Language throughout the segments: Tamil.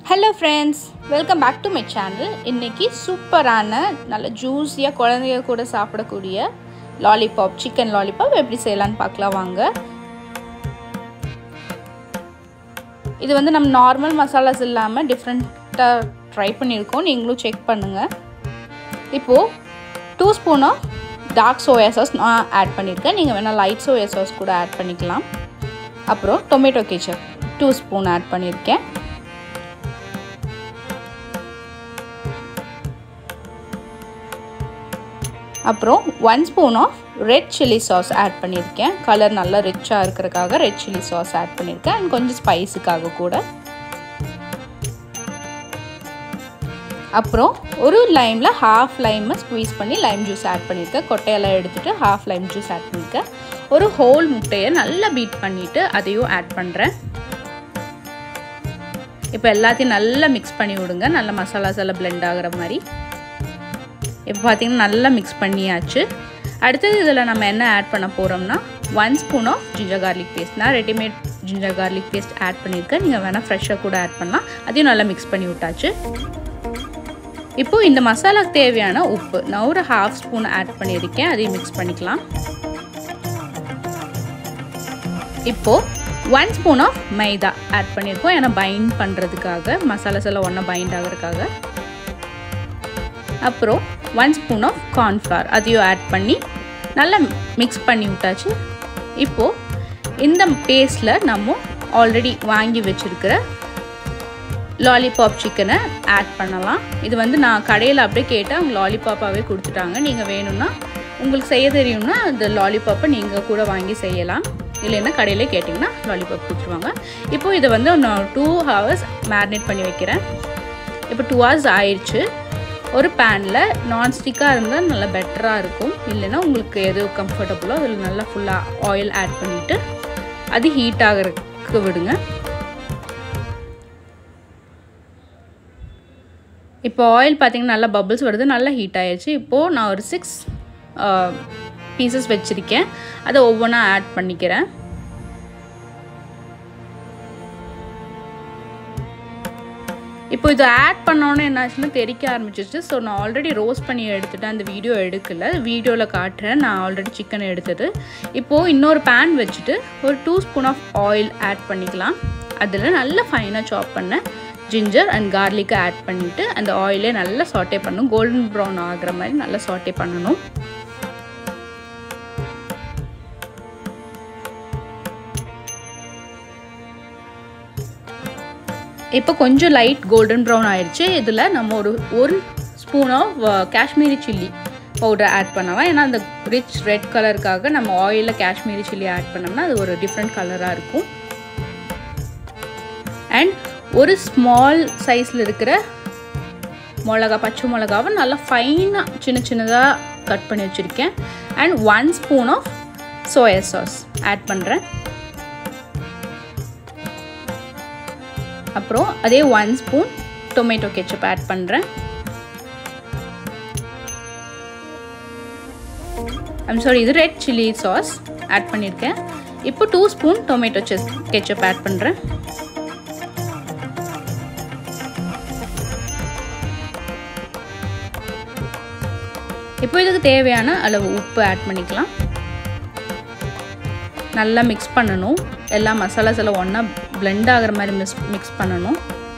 hello friends welcome back to my channel இன்றைக்கி சூப்பரான நல்ல ஜூஸியாக குழந்தைங்க கூட சாப்பிடக்கூடிய லாலிபாப் சிக்கன் லாலிபாப் எப்படி செய்யலான்னு பார்க்கலாம் வாங்க இது வந்து நம்ம நார்மல் மசாலாஸ் இல்லாமல் டிஃப்ரெண்ட்டாக ட்ரை பண்ணியிருக்கோம் நீங்களும் செக் பண்ணுங்கள் இப்போது two spoon of dark soya sauce நான் ஆட் பண்ணியிருக்கேன் நீங்கள் வேணால் லைட் சோயா சாஸ் கூட ஆட் பண்ணிக்கலாம் அப்புறம் tomato ketchup two spoon add பண்ணியிருக்கேன் அப்புறம் one spoon of red chilli sauce add பண்ணியிருக்கேன் கலர் நல்லா ரிச்சாக இருக்கிறதுக்காக ரெட் சில்லி சாஸ் ஆட் பண்ணியிருக்கேன் அண்ட் கொஞ்சம் ஸ்பைஸுக்காக கூட அப்புறம் ஒரு லைமில் ஹாஃப் லைமை ஸ்குவீஸ் பண்ணி லைம் ஜூஸ் ஆட் பண்ணியிருக்கேன் கொட்டையெல்லாம் எடுத்துகிட்டு ஹாஃப் லைம் ஜூஸ் ஆட் பண்ணியிருக்கேன் ஒரு ஹோல் முட்டையை நல்லா பீட் பண்ணிவிட்டு அதையும் ஆட் பண்ணுறேன் இப்போ எல்லாத்தையும் நல்லா மிக்ஸ் பண்ணி விடுங்க நல்ல மசாலாஸ் எல்லாம் பிளெண்ட் ஆகிற மாதிரி இப்போ பார்த்திங்கன்னா நல்லா மிக்ஸ் பண்ணியாச்சு அடுத்தது இதில் நம்ம என்ன ஆட் பண்ண போகிறோம்னா one spoon of ginger garlic paste நான் readymade ginger garlic paste add பண்ணியிருக்கேன் நீங்கள் வேணால் ஃப்ரெஷ்ஷாக கூட ஆட் பண்ணலாம் அதையும் நல்லா மிக்ஸ் பண்ணி விட்டாச்சு இப்போது இந்த மசாலாக்கு தேவையான உப்பு நான் ஒரு ஹாஃப் ஸ்பூன் ஆட் பண்ணியிருக்கேன் அதையும் மிக்ஸ் பண்ணிக்கலாம் இப்போது one spoon of maida add பண்ணியிருக்கோம் ஏன்னா பைண்ட் பண்ணுறதுக்காக மசாலாஸ் எல்லாம் ஒன்றா பைண்ட் ஆகிறதுக்காக அப்புறம் ஒன் ஸ்பூன் ஆஃப் கார்ன்ஃப்ளவர் அதையும் ஆட் பண்ணி நல்லா மிக்ஸ் பண்ணி விட்டாச்சு இப்போது இந்த பேஸ்டில் நம்ம ஆல்ரெடி வாங்கி வச்சுருக்கிற லாலிபாப் சிக்கனை ஆட் பண்ணலாம் இது வந்து நான் கடையில் அப்படியே கேட்டால் அவங்க லாலிபாப்பாகவே கொடுத்துட்டாங்க நீங்கள் வேணும்னா உங்களுக்கு செய்ய தெரியும்னா அந்த லாலிபாப்பை நீங்கள் கூட வாங்கி செய்யலாம் இல்லைன்னா கடையிலே கேட்டிங்கன்னா லாலிபாப் கொடுத்துருவாங்க இப்போது இதை வந்து நான் டூ ஹவர்ஸ் மேரினேட் பண்ணி வைக்கிறேன் இப்போ டூ ஹவர்ஸ் ஆயிடுச்சு ஒரு பேனில் நான்ஸ்டிக்காக இருந்தால் நல்லா பெட்டராக இருக்கும் இல்லைன்னா உங்களுக்கு எது கம்ஃபர்டபுளோ அதில் நல்லா ஃபுல்லாக ஆயில் ஆட் பண்ணிவிட்டு அது ஹீட் ஆகிறதுக்கு விடுங்க இப்போ ஆயில் பார்த்திங்கன்னா நல்லா பபிள்ஸ் வருது நல்லா ஹீட் ஆயிடுச்சு இப்போது நான் ஒரு சிக்ஸ் பீசஸ் வச்சுருக்கேன் அதை ஒவ்வொன்றா ஆட் பண்ணிக்கிறேன் இப்போ இதை ஆட் பண்ணோன்னே என்னாச்சுன்னா தெறிக்க ஆரம்பிச்சிச்சு ஸோ நான் ஆல்ரெடி ரோஸ்ட் பண்ணி எடுத்துட்டேன் அந்த வீடியோ எடுக்கலை வீடியோவில் காட்டுறேன் நான் ஆல்ரெடி சிக்கன் எடுத்தது இப்போது இன்னொரு பேன் வச்சுட்டு ஒரு two spoon of oil add பண்ணிக்கலாம் அதில் நல்லா ஃபைனாக சாப் பண்ண ஜிஞ்சர் அண்ட் கார்லிக்கை ஆட் பண்ணிவிட்டு அந்த ஆயிலே நல்லா சாட்டே பண்ணணும் கோல்டன் ப்ரௌன் ஆகிற மாதிரி நல்லா சாட்டே பண்ணணும் இப்போ கொஞ்சம் லைட் கோல்டன் ப்ரௌன் ஆயிடுச்சு இதில் நம்ம ஒரு ஒரு spoon of Kashmiri chilli powder add பண்ணலாம் ஏன்னா அந்த ரிச் ரெட் கலருக்காக நம்ம ஆயிலில் காஷ்மீரி சில்லி ஆட் பண்ணோம்னா அது ஒரு டிஃப்ரெண்ட் கலராக இருக்கும் அண்ட் ஒரு ஸ்மால் சைஸில் இருக்கிற மிளகா பச்சை மிளகாவை நல்லா ஃபைனாக சின்ன சின்னதாக கட் பண்ணி வச்சுருக்கேன் and one spoon of soya sauce add பண்ணுறேன் அப்புறம் அதே one spoon tomato ketchup add பண்ணுறேன் ஐம் சாரி இது ரெட் சில்லி சாஸ் ஆட் பண்ணியிருக்கேன் இப்போ டூ ஸ்பூன் டொமேட்டோ செஸ் கெச்சப் ஆட் பண்ணுறேன் இப்போ இதுக்கு தேவையான அளவு உப்பு ஆட் பண்ணிக்கலாம் நல்லா மிக்ஸ் பண்ணணும் எல்லா மசாலாஸ் எல்லாம் ஒன்றா பிளெண்ட் ஆகிற மாதிரி மிக்ஸ் மிக்ஸ் பண்ணணும்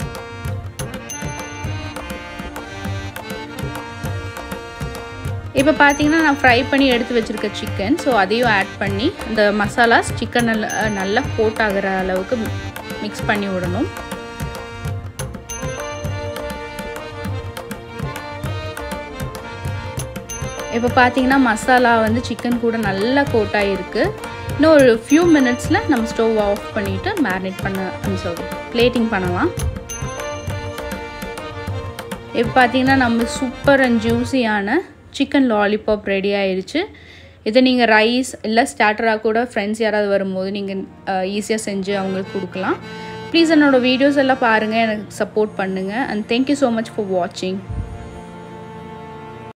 இப்போ பார்த்தீங்கன்னா நான் ஃப்ரை பண்ணி எடுத்து வச்சுருக்க சிக்கன் ஸோ அதையும் ஆட் பண்ணி அந்த மசாலாஸ் சிக்கன் நல்லா கோட் ஆகிற அளவுக்கு மிக்ஸ் பண்ணி விடணும் இப்போ பார்த்தீங்கன்னா மசாலா வந்து சிக்கன் கூட நல்லா கோட்டாக இருக்குது இன்னும் ஒரு ஃபியூ மினிட்ஸில் நம்ம ஸ்டவ் ஆஃப் பண்ணிவிட்டு மேரினேட் பண்ண சாரி பிளேட்டிங் பண்ணலாம் இப்போ பார்த்தீங்கன்னா நம்ம சூப்பர் அண்ட் ஜூஸியான சிக்கன் லாலிபாப் ரெடி ஆயிடுச்சு இதை நீங்கள் ரைஸ் இல்லை ஸ்டார்டராக கூட ஃப்ரெண்ட்ஸ் யாராவது வரும்போது நீங்கள் ஈஸியாக செஞ்சு அவங்களுக்கு கொடுக்கலாம் ப்ளீஸ் என்னோடய வீடியோஸ் எல்லாம் பாருங்கள் எனக்கு சப்போர்ட் பண்ணுங்கள் and thank you so much for வாட்சிங்